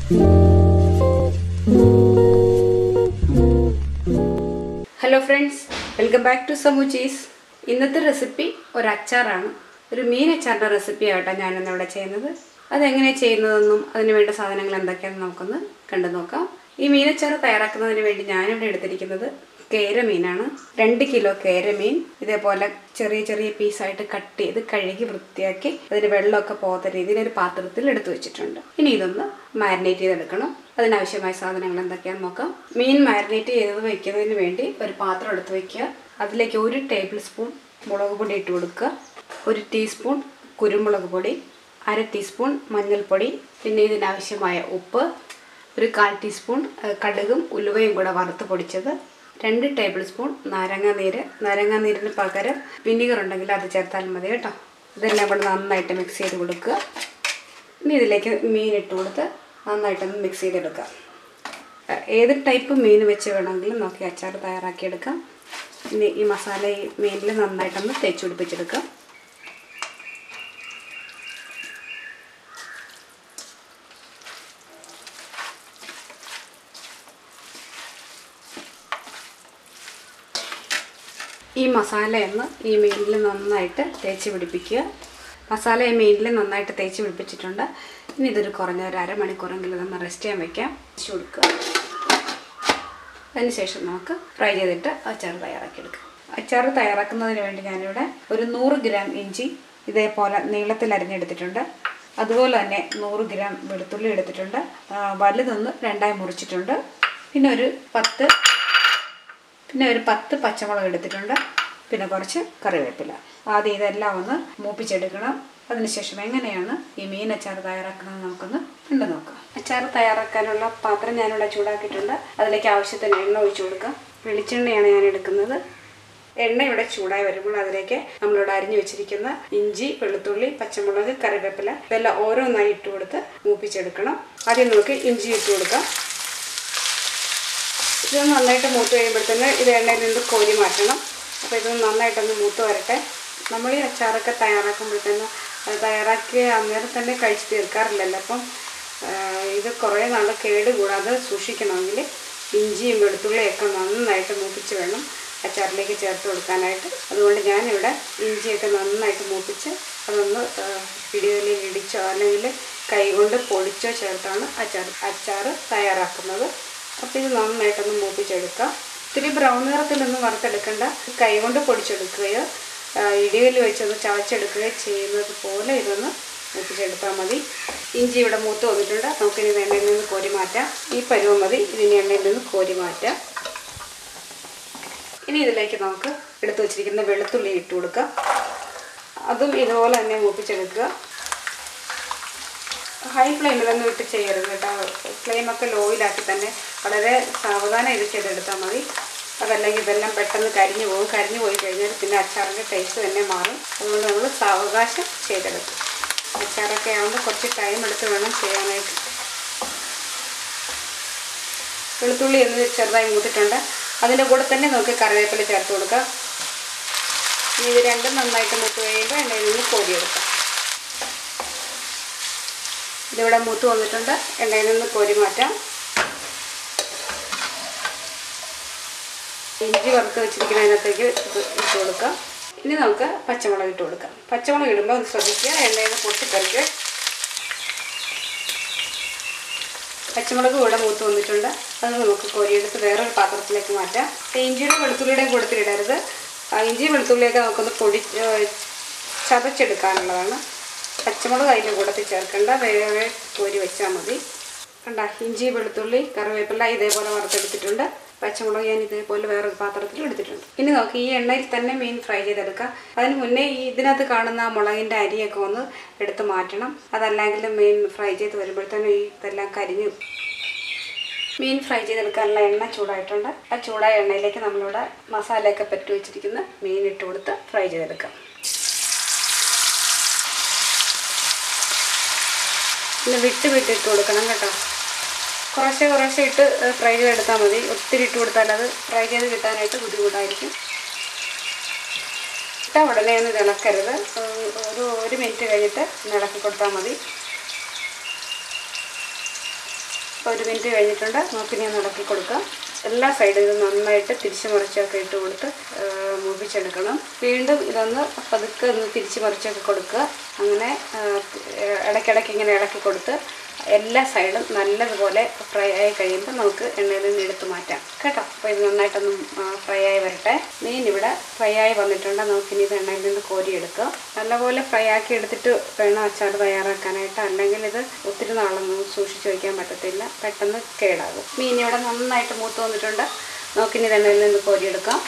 hello friends welcome back to സമു ചീസ് ഇന്നത്തെ റെസിപ്പി ഒരു അച്ചാറാണ് ഒരു മീൻ അച്ചാറിൻ്റെ റെസിപ്പി ആയിട്ടോ ഞാനിന്ന് ഇവിടെ ചെയ്യുന്നത് അതെങ്ങനെ ചെയ്യുന്നതെന്നും അതിന് വേണ്ട സാധനങ്ങൾ എന്തൊക്കെയാണെന്ന് നമുക്കൊന്ന് കണ്ടു നോക്കാം ഈ മീനച്ചാർ തയ്യാറാക്കുന്നതിന് വേണ്ടി ഞാനിവിടെ എടുത്തിരിക്കുന്നത് കേര മീനാണ് രണ്ട് കിലോ കേര മീൻ ഇതേപോലെ ചെറിയ ചെറിയ പീസായിട്ട് കട്ട് ചെയ്ത് കഴുകി വൃത്തിയാക്കി അതിന് വെള്ളമൊക്കെ പോകാത്ത രീതിയിൽ ഒരു പാത്രത്തിൽ എടുത്തു വെച്ചിട്ടുണ്ട് ഇനി ഇതൊന്ന് മാരിനേറ്റ് ചെയ്തെടുക്കണം അതിനാവശ്യമായ സാധനങ്ങൾ എന്തൊക്കെയാണെന്ന് നോക്കാം മീൻ മാരിനേറ്റ് ചെയ്ത് വയ്ക്കുന്നതിന് വേണ്ടി ഒരു പാത്രം എടുത്ത് വയ്ക്കുക അതിലേക്ക് ഒരു ടേബിൾ സ്പൂൺ മുളക് പൊടി ഇട്ട് കൊടുക്കുക ഒരു ടീസ്പൂൺ കുരുമുളക് പൊടി അര ടീസ്പൂൺ മഞ്ഞൾപ്പൊടി പിന്നെ ഇതിനാവശ്യമായ ഉപ്പ് ഒരു കാൽ ടീസ്പൂൺ ഏഹ്, കടുകും ഉലുവയും കൂടെ വറുത്ത് പൊടിച്ചത് രണ്ട് ടേബിൾ സ്പൂൺ നാരങ്ങാ നീര് നാരങ്ങാ നീരിന് പകരം വിനീഗർ ഉണ്ടെങ്കിൽ അത് ചേർത്താൽ മതി കേട്ടോ ഇതെല്ലാം കൂടെ നന്നായിട്ട് മിക്സ് ചെയ്ത് കൊടുക്കുക ഇനി ഇതിലേക്ക് മീൻ ഇട്ട് കൊടുത്ത് നന്നായിട്ടൊന്ന് മിക്സ് ചെയ്തെടുക്കാം ഏഹ്, ഏത് ടൈപ്പ് മീൻ വെച്ച് വേണമെങ്കിലും നോക്കി അച്ചാർ തയ്യാറാക്കിയെടുക്കാം ഇനി ഈ മസാല ഈ മീനിൽ നന്നായിട്ടൊന്ന് തേച്ച് പിടിപ്പിച്ചെടുക്കാം ഈ മസാലയൊന്ന് ഈ മീനിൽ നന്നായിട്ട് തേച്ച് പിടിപ്പിക്കുക മസാല ഈ മീനിൽ നന്നായിട്ട് തേച്ച് പിടിപ്പിച്ചിട്ടുണ്ട് ഇനി ഇതൊരു കുറഞ്ഞ ഒരു അരമണിക്കൂറെങ്കിലും ഇതൊന്ന് റെസ്റ്റ് ചെയ്യാൻ വയ്ക്കാം വെച്ച് കൊടുക്കുക അതിനുശേഷം നമുക്ക് ഫ്രൈ ചെയ്തിട്ട് അച്ചാർ തയ്യാറാക്കിയെടുക്കാം അച്ചാർ തയ്യാറാക്കുന്നതിന് വേണ്ടി ഞാനിവിടെ ഒരു നൂറ് ഗ്രാം ഇഞ്ചി ഇതേപോലെ നീളത്തിൽ അരിഞ്ഞെടുത്തിട്ടുണ്ട് അതുപോലെ തന്നെ നൂറ് ഗ്രാം വെളുത്തുള്ളി എടുത്തിട്ടുണ്ട് ആ, വലുതൊന്ന് രണ്ടായി മുറിച്ചിട്ടുണ്ട് പിന്നെ ഒരു പത്ത് പിന്നെ ഒരു പത്ത് പച്ചമുളക് എടുത്തിട്ടുണ്ട് പിന്നെ കുറച്ച് കറിവേപ്പില ആദ്യം ഇതെല്ലാം ഒന്ന് മൂപ്പിച്ചെടുക്കണം അതിനുശേഷം എങ്ങനെയാണ് ഈ മീൻ അച്ചാർ തയ്യാറാക്കുന്നത് നമുക്കൊന്ന് കണ്ടു നോക്കാം അച്ചാർ തയ്യാറാക്കാനുള്ള പാത്രം ഞാനിവിടെ ചൂടാക്കിയിട്ടുണ്ട് അതിലേക്ക് ആവശ്യത്തിന് എണ്ണ ഒഴിച്ചു കൊടുക്കാം വെളിച്ചെണ്ണയാണ് ഞാൻ എടുക്കുന്നത് എണ്ണ ഇവിടെ ചൂടായി വരുമ്പോൾ അതിലേക്ക് നമ്മളിവിടെ അരിഞ്ഞു വെച്ചിരിക്കുന്ന ഇഞ്ചി വെളുത്തുള്ളി പച്ചമുളക് കറിവേപ്പില ഇതെല്ലാം ഓരോന്നായി ഇട്ട് കൊടുത്ത് മൂപ്പിച്ചെടുക്കണം ആദ്യം നമുക്ക് ഇഞ്ചി ഇട്ട് കൊടുക്കാം ഇത് നന്നായിട്ട് മൂത്ത് കഴിയുമ്പോഴത്തേന് ഇത് എണ്ണയിൽ നിന്ന് കോരി മാറ്റണം അപ്പോൾ ഇത് നന്നായിട്ടൊന്ന് മൂത്ത് വരട്ടെ നമ്മൾ ഈ അച്ചാറൊക്കെ തയ്യാറാക്കുമ്പോഴത്തേന് അത് തയ്യാറാക്കി അന്നേരം തന്നെ കഴിച്ച് തീർക്കാറില്ലല്ലോ അപ്പം ആ, ഇത് കുറേ നാൾ കേട് കൂടാതെ സൂക്ഷിക്കണമെങ്കിൽ ഇഞ്ചിയും വെളുത്തുള്ളിയൊക്കെ നന്നായിട്ട് മൂപ്പിച്ച് വേണം അച്ചാറിലേക്ക് ചേർത്ത് കൊടുക്കാനായിട്ട് അതുകൊണ്ട് ഞാനിവിടെ ഇഞ്ചിയൊക്കെ നന്നായിട്ട് മൂപ്പിച്ച് അതൊന്ന് പിടികളിൽ ഇടിച്ചോ അല്ലെങ്കിൽ കൈകൊണ്ട് പൊടിച്ചോ ചേർത്താണ് അച്ചാർ അച്ചാർ തയ്യാറാക്കുന്നത് അപ്പോൾ ഇത് നന്നായിട്ടൊന്ന് മൂപ്പിച്ചെടുക്കാം ഇത്തിരി ബ്രൗൺ നിറത്തിലൊന്നും വറുത്തെടുക്കണ്ട കൈ കൊണ്ട് പൊടിച്ചെടുക്കുകയോ ആ, ഇടിയിൽ വെച്ചൊന്ന് ചവച്ചെടുക്കുകയോ ചെയ്യുന്നത് പോലെ ഇതൊന്ന് മൂപ്പിച്ചെടുത്താൽ മതി ഇഞ്ചി ഇവിടെ മൂത്ത് വന്നിട്ടുണ്ട് നമുക്കിനി ഇത് എണ്ണയിൽ നിന്ന് കോരി മാറ്റാം ഈ പരുവം മതി ഇതിന് എണ്ണയിൽ നിന്ന് കോരി മാറ്റാം ഇനി ഇതിലേക്ക് നമുക്ക് എടുത്തു വച്ചിരിക്കുന്ന വെളുത്തുള്ളി ഇട്ട് കൊടുക്കാം അതും ഇതുപോലെ തന്നെ മൂപ്പിച്ചെടുക്കുക ഹൈ ഫ്ലെയിമിലൊന്നും ഇട്ട് ചെയ്യരുത് കേട്ടോ ഫ്ലെയിമൊക്കെ ലോയിലാക്കി തന്നെ വളരെ സാവധാനം ഇത് ചെയ്തെടുത്താൽ മതി അതല്ലെങ്കിൽ ഇതെല്ലാം പെട്ടെന്ന് കരിഞ്ഞു പോകും കരിഞ്ഞു പോയി കഴിഞ്ഞാൽ പിന്നെ അച്ചാറിൻ്റെ ടേസ്റ്റ് തന്നെ മാറും അതുകൊണ്ട് നമ്മൾ സാവകാശം ചെയ്തെടുക്കും അച്ചാറൊക്കെ ആകുമ്പോൾ കുറച്ച് ടൈം എടുത്ത് വേണം ചെയ്യാനായിട്ട് വെളുത്തുള്ളി എന്ന് ചെറുതായി മൂത്തിട്ടുണ്ട് അതിൻ്റെ കൂടെ തന്നെ നമുക്ക് കറിവേപ്പില ചേർത്ത് കൊടുക്കാം ഇനി ഇത് രണ്ടും നന്നായിട്ട് മൂത്ത് കഴിയുമ്പോൾ എണ്ണയിൽ നിന്ന് കോരിയെടുക്കാം ഇതിവിടെ മൂത്ത് വന്നിട്ടുണ്ട് എണ്ണയിൽ നിന്ന് കോരി മാറ്റാം ഇഞ്ചി വറുത്ത് വെച്ചിരിക്കുന്നതിനകത്തേക്ക് ഇത് ഇട്ട് കൊടുക്കാം ഇനി നമുക്ക് പച്ചമുളക് ഇട്ട് കൊടുക്കാം പച്ചമുളക് ഇടുമ്പോൾ ഒന്ന് ശ്രദ്ധിക്കുക എണ്ണയിൽ നിന്ന് പൊട്ടിത്തെറിക്കുക പച്ചമുളക് ഇവിടെ മൂത്ത് വന്നിട്ടുണ്ട് അത് നമുക്ക് കോരിയെടുത്ത് വേറൊരു പാത്രത്തിലേക്ക് മാറ്റാം ഇഞ്ചിയുടെ വെളുത്തുള്ളിയുടെയും കൊടുത്തിടരുത് ആ ഇഞ്ചി വെളുത്തുള്ളിയൊക്കെ നമുക്കൊന്ന് പൊടി ഏഹ് ചതച്ചെടുക്കാനുള്ളതാണ് പച്ചമുളക് അതിൻ്റെ കൂടത്തിൽ ചേർക്കണ്ട വേറെ കോരി വെച്ചാൽ മതി കണ്ട ഇഞ്ചി വെളുത്തുള്ളി കറിവേപ്പില ഇതേപോലെ വറുത്തെടുത്തിട്ടുണ്ട് പച്ചമുളക് ഞാൻ ഇതേപോലെ വേറൊരു പാത്രത്തിൽ എടുത്തിട്ടുണ്ട് ഇനി നമുക്ക് ഈ എണ്ണയിൽ തന്നെ മീൻ ഫ്രൈ ചെയ്തെടുക്കാം അതിന് മുന്നേ ഈ ഇതിനകത്ത് കാണുന്ന ആ മുളകിൻ്റെ അരിയൊക്കെ ഒന്ന് എടുത്ത് മാറ്റണം അതല്ലെങ്കിൽ മീൻ ഫ്രൈ ചെയ്ത് വരുമ്പോഴത്തേനും ഈ ഇതെല്ലാം കരിഞ്ഞു മീൻ ഫ്രൈ ചെയ്തെടുക്കാനുള്ള എണ്ണ ചൂടായിട്ടുണ്ട് ആ ചൂടായ എണ്ണയിലേക്ക് നമ്മളിവിടെ മസാലയൊക്കെ പറ്റി വെച്ചിരിക്കുന്ന മീൻ ഇട്ട് കൊടുത്ത് ഫ്രൈ ചെയ്തെടുക്കാം പിന്നെ വിട്ട് വിട്ട് ഇട്ട് കൊടുക്കണം കേട്ടോ കുറേശ്ശെ കുറേശ്ശെ ഇട്ട് ഫ്രൈ ചെയ്തെടുത്താൽ മതി ഒത്തിരി ഇട്ട് കൊടുത്താൽ അത് ഫ്രൈ ചെയ്ത് കിട്ടാനായിട്ട് ബുദ്ധിമുട്ടായിരിക്കും ഇട്ട ഉടനെ ഒന്ന് ഇളക്കരുത് ഒരു ഒരു മിനിറ്റ് കഴിഞ്ഞിട്ട് ഒന്ന് ഇളക്കി കൊടുത്താൽ മതി അപ്പോൾ ഒരു മിനിറ്റ് കഴിഞ്ഞിട്ടുണ്ട് നമുക്കിനി ഒന്ന് ഇളക്കി കൊടുക്കാം എല്ലാ സൈഡിൽ നിന്നും നന്നായിട്ട് തിരിച്ചു മറിച്ചൊക്കെ ഇട്ട് കൊടുത്ത് ആ, മൂപ്പിച്ചെടുക്കണം വീണ്ടും ഇതൊന്ന് പതുക്കെ ഒന്ന് തിരിച്ചു മറിച്ചൊക്കെ കൊടുക്കുക അങ്ങനെ ആ, ഇടയ്ക്കിടയ്ക്ക് ഇങ്ങനെ ഇളക്കി കൊടുത്ത് എല്ലാ സൈഡും നല്ലതുപോലെ ഫ്രൈ ആയി കഴിയുമ്പോൾ നമുക്ക് എണ്ണയിൽ നിന്ന് എടുത്ത് മാറ്റാം കേട്ടോ അപ്പോൾ ഇത് നന്നായിട്ടൊന്ന് ഫ്രൈ ആയി വരട്ടെ മീൻ ഇവിടെ ഫ്രൈ ആയി വന്നിട്ടുണ്ട് നമുക്കിനി ഇത് എണ്ണയിൽ നിന്ന് കോരിയെടുക്കാം നല്ലപോലെ ഫ്രൈ ആക്കി എടുത്തിട്ട് വേണം അച്ചാർ തയ്യാറാക്കാനായിട്ട് അല്ലെങ്കിൽ ഇത് ഒത്തിരി നാളൊന്നും സൂക്ഷിച്ച് വയ്ക്കാൻ പറ്റത്തില്ല പെട്ടെന്ന് കേടാകും മീൻ ഇവിടെ നന്നായിട്ട് മൂത്ത് വന്നിട്ടുണ്ട് നമുക്കിനി ഇത് എണ്ണയിൽ നിന്ന് കോരിയെടുക്കാം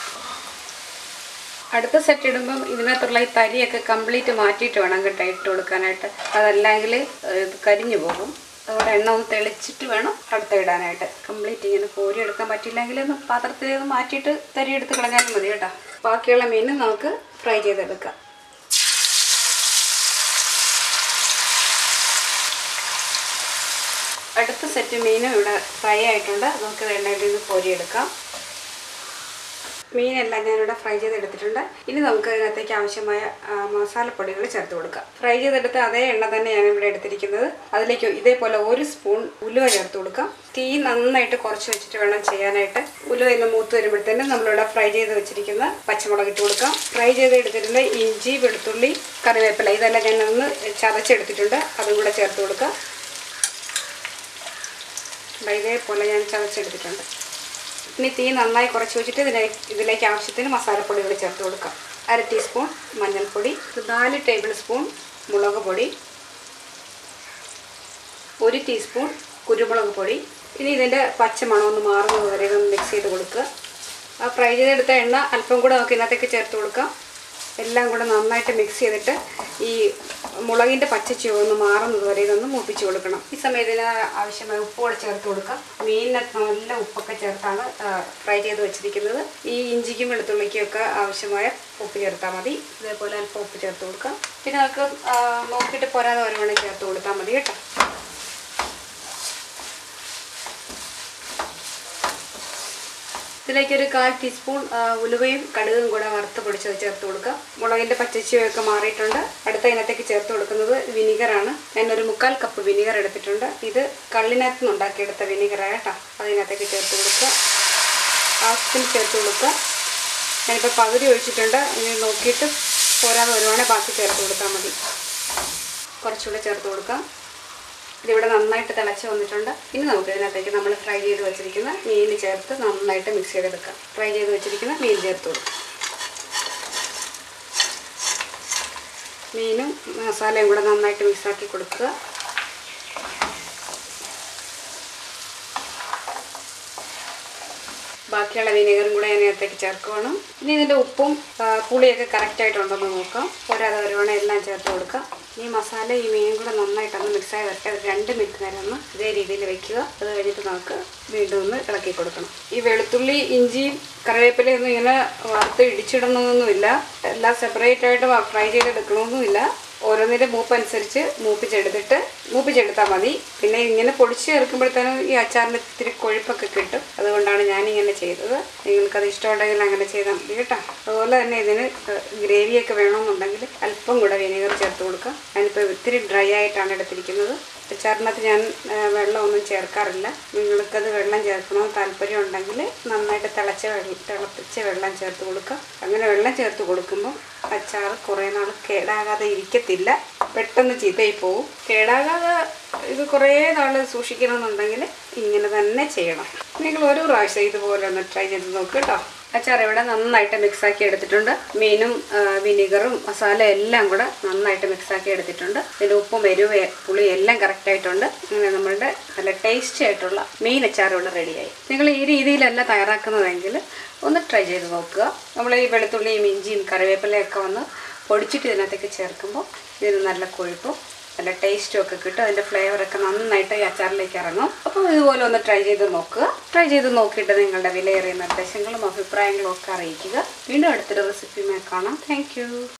അടുത്ത സെറ്റ് ഇടുമ്പം ഇതിനകത്തുള്ള ഈ തരിയൊക്കെ കംപ്ലീറ്റ് മാറ്റിയിട്ട് വേണം കേട്ടോ ഇട്ട് കൊടുക്കാനായിട്ട് അതല്ലെങ്കിൽ ഏഹ്, ഇത് കരിഞ്ഞു പോകും അതുകൊണ്ട് എണ്ണ ഒന്ന് തെളിച്ചിട്ട് വേണം അടുത്ത ഇടാനായിട്ട് കംപ്ലീറ്റ് ഇങ്ങനെ കോരി എടുക്കാൻ പറ്റില്ലെങ്കിൽ ഒന്ന് പാത്രത്തിൽ നിന്ന് മാറ്റിയിട്ട് തരി എടുത്ത് കളഞ്ഞാലും മതി കേട്ടോ ബാക്കിയുള്ള മീൻ നമുക്ക് ഫ്രൈ ചെയ്തെടുക്കാം അടുത്ത സെറ്റ് മീനും ഇവിടെ ഫ്രൈ ആയിട്ടുണ്ട് നമുക്ക് എണ്ണയിൽ നിന്ന് കോരിയെടുക്കാം മീനെല്ലാം ഞാനിവിടെ ഫ്രൈ ചെയ്തെടുത്തിട്ടുണ്ട് ഇനി നമുക്ക് അതിനകത്തേക്ക് ആവശ്യമായ ആ, മസാലപ്പൊടികൾ ചേർത്ത് കൊടുക്കാം ഫ്രൈ ചെയ്തെടുത്ത അതേ എണ്ണ തന്നെ ഞാൻ ഇവിടെ എടുത്തിരിക്കുന്നത് അതിലേക്ക് ഇതേപോലെ ഒരു സ്പൂൺ ഉലുവ ചേർത്ത് കൊടുക്കാം തീ നന്നായിട്ട് കുറച്ച് വെച്ചിട്ട് വേണം ചെയ്യാനായിട്ട് ഉലുവ ഇന്ന് മൂത്ത് വരുമ്പോഴത്തേനും നമ്മളിവിടെ ഫ്രൈ ചെയ്ത് വെച്ചിരിക്കുന്ന പച്ചമുളക് ഇട്ട് കൊടുക്കാം ഫ്രൈ ചെയ്ത് എടുത്തിട്ടുണ്ട് ഇഞ്ചി വെളുത്തുള്ളി കറിവേപ്പില ഇതെല്ലാം ഞാൻ ഒന്ന് ചതച്ചെടുത്തിട്ടുണ്ട് അതും കൂടെ ചേർത്ത് കൊടുക്കാം ദാ ഇതേപോലെ ഞാൻ ചതച്ചെടുത്തിട്ടുണ്ട് ഇനി തീ നന്നായി കുറച്ച് വെച്ചിട്ട് ഇതിലേക്ക് ഇതിലേക്ക് ആവശ്യത്തിന് മസാലപ്പൊടികൾ ചേർത്ത് കൊടുക്കാം അര ടീസ്പൂൺ മഞ്ഞൾപ്പൊടി നാല് ടേബിൾ സ്പൂൺ മുളക് പൊടി ഒരു ടീസ്പൂൺ കുരുമുളക് പൊടി ഇനി ഇതിൻ്റെ പച്ചമണം ഒന്ന് മാറുന്നത് വരെ ഒന്ന് മിക്സ് ചെയ്ത് കൊടുക്കുക ആ ഫ്രൈ ചെയ്തെടുത്ത എണ്ണ അല്പം കൂടെ നമുക്ക് ഇതിനകത്തേക്ക് ചേർത്ത് കൊടുക്കാം എല്ലാം കൂടെ നന്നായിട്ട് മിക്സ് ചെയ്തിട്ട് ഈ മുളകിൻ്റെ പച്ചച്ചുവ ഒന്ന് മാറുന്നത് വരെ ഇതൊന്ന് മൂപ്പിച്ച് കൊടുക്കണം ഈ സമയത്ത് ഇതിന് ആവശ്യമായ ഉപ്പ് കൂടെ ചേർത്ത് കൊടുക്കാം മീനിനകത്ത് നല്ല ഉപ്പൊക്കെ ചേർത്താണ് ഫ്രൈ ചെയ്ത് വെച്ചിരിക്കുന്നത് ഈ ഇഞ്ചിക്കും വെളുത്തുള്ളിക്കും ഒക്കെ ആവശ്യമായ ഉപ്പ് ചേർത്താൽ മതി ഇതേപോലെ അല്പം ഉപ്പ് ചേർത്ത് കൊടുക്കാം പിന്നെ നമുക്ക് ആ, നോക്കിയിട്ട് പോരാതെ വരുവാണെങ്കിൽ ചേർത്ത് കൊടുത്താൽ മതി കേട്ടോ ഇതിലേക്ക് ഒരു കാൽ ടീസ്പൂൺ ആ, ഉലുവയും കടുകും കൂടെ വറുത്ത് പൊടിച്ചത് ചേർത്ത് കൊടുക്കുക മുളകിൻ്റെ പച്ചച്ചിയൊക്കെ മാറിയിട്ടുണ്ട് അടുത്ത ഇതിനകത്തേക്ക് ചേർത്ത് കൊടുക്കുന്നത് വിനീഗറാണ് ഞാനൊരു മുക്കാൽ കപ്പ് വിനീഗർ എടുത്തിട്ടുണ്ട് ഇത് കള്ളിനകത്ത് നിന്ന് ഉണ്ടാക്കിയെടുത്ത വിനീഗറാണ് കേട്ടോ അതിനകത്തേക്ക് ചേർത്ത് കൊടുക്കുക ആവശ്യത്തിന് ചേർത്ത് കൊടുക്കുക ഞാനിപ്പോൾ പകുതി ഒഴിച്ചിട്ടുണ്ട് ഇനി നോക്കിയിട്ട് പോരാതെ വരുവാണെങ്കിൽ ബാക്കി ചേർത്ത് കൊടുത്താൽ മതി കുറച്ചുകൂടെ ചേർത്ത് കൊടുക്കാം ഇതിവിടെ നന്നായിട്ട് തിളച്ച് വന്നിട്ടുണ്ട് ഇനി നമുക്ക് ഇതിനകത്തേക്ക് നമ്മൾ ഫ്രൈ ചെയ്ത് വെച്ചിരിക്കുന്ന മീൻ ചേർത്ത് നന്നായിട്ട് മിക്സ് ചെയ്തെടുക്കാം ഫ്രൈ ചെയ്ത് വെച്ചിരിക്കുന്ന മീൻ ചേർത്ത് കൊടുക്കാം മീനും മസാലയും കൂടെ നന്നായിട്ട് മിക്സാക്കി കൊടുക്കുക ബാക്കിയുള്ള വിനീഗറും കൂടെ അതിനകത്തേക്ക് ചേർക്കുവാണ് ഇനി ഇതിൻ്റെ ഉപ്പും ആ, പുളിയൊക്കെ കറക്റ്റായിട്ടുണ്ടെന്ന് നോക്കാം പോരാതെ വരുവാണെങ്കിൽ എല്ലാം ചേർത്ത് കൊടുക്കാം ഈ മസാല ഈ മീനും കൂടെ നന്നായിട്ടൊന്ന് മിക്സായി വരട്ടെ ഒരു രണ്ട് മിനിറ്റ് നേരം ഒന്ന് ഇതേ രീതിയിൽ വെക്കുക അത് കഴിഞ്ഞിട്ട് നമുക്ക് വീണ്ടും ഒന്ന് ഇളക്കി കൊടുക്കണം ഈ വെളുത്തുള്ളി ഇഞ്ചിയും കറിവേപ്പിലയൊന്നും ഇങ്ങനെ വറുത്ത് ഇടിച്ചിടണമെന്നൊന്നുമില്ല എല്ലാം സെപ്പറേറ്റ് ആയിട്ട് ഫ്രൈ ചെയ്തെടുക്കണമെന്നുമില്ല ഓരോന്നിൻ്റെ മൂപ്പ് അനുസരിച്ച് മൂപ്പിച്ചെടുത്തിട്ട് മൂപ്പിച്ചെടുത്താൽ മതി പിന്നെ ഇങ്ങനെ പൊടിച്ച് ചേർക്കുമ്പോഴത്തേനും ഈ അച്ചാറിന് ഇത്തിരി കൊഴുപ്പൊക്കെ കിട്ടും അതുകൊണ്ടാണ് ഞാനിങ്ങനെ ചെയ്തത് നിങ്ങൾക്കത് ഇഷ്ടമുണ്ടെങ്കിൽ അങ്ങനെ ചെയ്താൽ മതി കേട്ടോ അതുപോലെ തന്നെ ഇതിന് ഗ്രേവിയൊക്കെ വേണമെന്നുണ്ടെങ്കിൽ അല്പം കൂടെ വിനീഗർ ചേർത്ത് കൊടുക്കാം ഞാനിപ്പോൾ ഇത്തിരി ഡ്രൈ ആയിട്ടാണ് എടുത്തിരിക്കുന്നത് അച്ചാറിനകത്ത് ഞാൻ ആ, വെള്ളമൊന്നും ചേർക്കാറില്ല നിങ്ങൾക്കത് വെള്ളം ചേർക്കണമെന്ന് താല്പര്യം ഉണ്ടെങ്കിൽ നന്നായിട്ട് തിളച്ച വെള്ളം തിളപ്പിച്ച വെള്ളം ചേർത്ത് കൊടുക്കുക അങ്ങനെ വെള്ളം ചേർത്ത് കൊടുക്കുമ്പോൾ അച്ചാർ കുറേ നാൾ കേടാകാതെ ഇരിക്കത്തില്ല പെട്ടെന്ന് ചീത്തയായി പോവും കേടാകാതെ ഇത് കുറേ നാൾ സൂക്ഷിക്കണമെന്നുണ്ടെങ്കിൽ ഇങ്ങനെ തന്നെ ചെയ്യണം നിങ്ങൾ ഒരു പ്രാവശ്യം ഇതുപോലെ ഒന്ന് ട്രൈ ചെയ്ത് നോക്ക് കേട്ടോ അച്ചാർ ഇവിടെ നന്നായിട്ട് മിക്സാക്കി എടുത്തിട്ടുണ്ട് മീനും ആ, വിനീഗറും മസാല എല്ലാം കൂടെ നന്നായിട്ട് മിക്സാക്കി എടുത്തിട്ടുണ്ട് ഇതിൽ ഉപ്പും എരിവ് പുളി എല്ലാം കറക്റ്റ് ആയിട്ടുണ്ട് അങ്ങനെ നമ്മളുടെ നല്ല ടേസ്റ്റി ആയിട്ടുള്ള മീൻ അച്ചാർ ഇവിടെ റെഡിയായി നിങ്ങൾ ഈ രീതിയിലല്ല തയ്യാറാക്കുന്നതെങ്കിൽ ഒന്ന് ട്രൈ ചെയ്ത് നോക്കുക നമ്മൾ ഈ വെളുത്തുള്ളിയും ഇഞ്ചിയും കറിവേപ്പിലയൊക്കെ വന്ന് പൊടിച്ചിട്ട് ഇതിനകത്തേക്ക് ചേർക്കുമ്പോൾ ഇതിന് നല്ല കൊഴുപ്പും നല്ല ടേസ്റ്റും ഒക്കെ കിട്ടും അതിൻ്റെ ഫ്ലേവറൊക്കെ നന്നായിട്ട് ഈ അച്ചാറിലേക്ക് ഇറങ്ങും അപ്പോൾ ഇതുപോലെ ഒന്ന് ട്രൈ ചെയ്ത് നോക്കുക ട്രൈ ചെയ്ത് നോക്കിയിട്ട് നിങ്ങളുടെ വിലയേറിയ നിർദ്ദേശങ്ങളും അഭിപ്രായങ്ങളും ഒക്കെ അറിയിക്കുക വീണ്ടും അടുത്തൊരു റെസിപ്പിയുമായി കാണാം താങ്ക്